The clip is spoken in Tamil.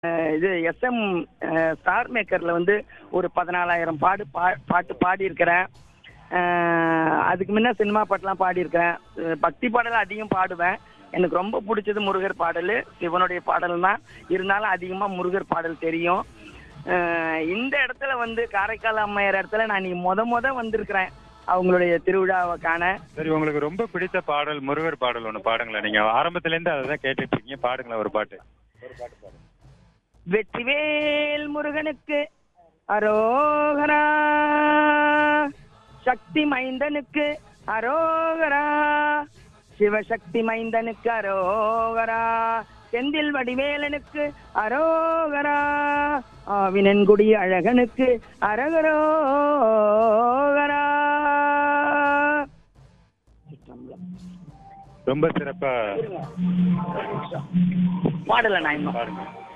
அஹ் இது எஸ்எம் ஸ்டார் மேக்கர்ல வந்து ஒரு பதினாலாயிரம் பாடு பா பாட்டு பாடியிருக்கிறேன் அஹ் அதுக்கு முன்ன சினிமா பாட்டுலாம் பாடியிருக்கிறேன் அஹ் பக்தி பாடல் அதிகம் பாடுவேன் எனக்கு ரொம்ப பிடிச்சது முருகர் பாடல் சிவனுடைய பாடல் தான் இருந்தாலும் அதிகமாக முருகர் பாடல் தெரியும் அஹ் இந்த இடத்துல வந்து காரைக்கால் அம்மையார் இடத்துல நான் நீ முத முத வந்திருக்கிறேன் அவங்களுடைய திருவிழாவை காண சரி உங்களுக்கு ரொம்ப பிடித்த பாடல் முருகர் பாடல் ஒன்று பாடுங்களேன் நீங்க ஆரம்பத்துல இருந்து அதை தான் கேட்டுட்டு இருக்கீங்க பாடுங்களேன் ஒரு பாட்டு வெற்றிவேல் முருகனுக்கு அரோகரா சக்தி மைந்தனுக்கு அரோகரா சிவசக்தி மைந்தனுக்கு அரோகரா செந்தில் வடிவேலனுக்கு அரோகரா ஆவினன்குடி அழகனுக்கு அரகரோகரா ரொம்ப சிறப்பா பாடல நான் இன்னும் பாடுங்க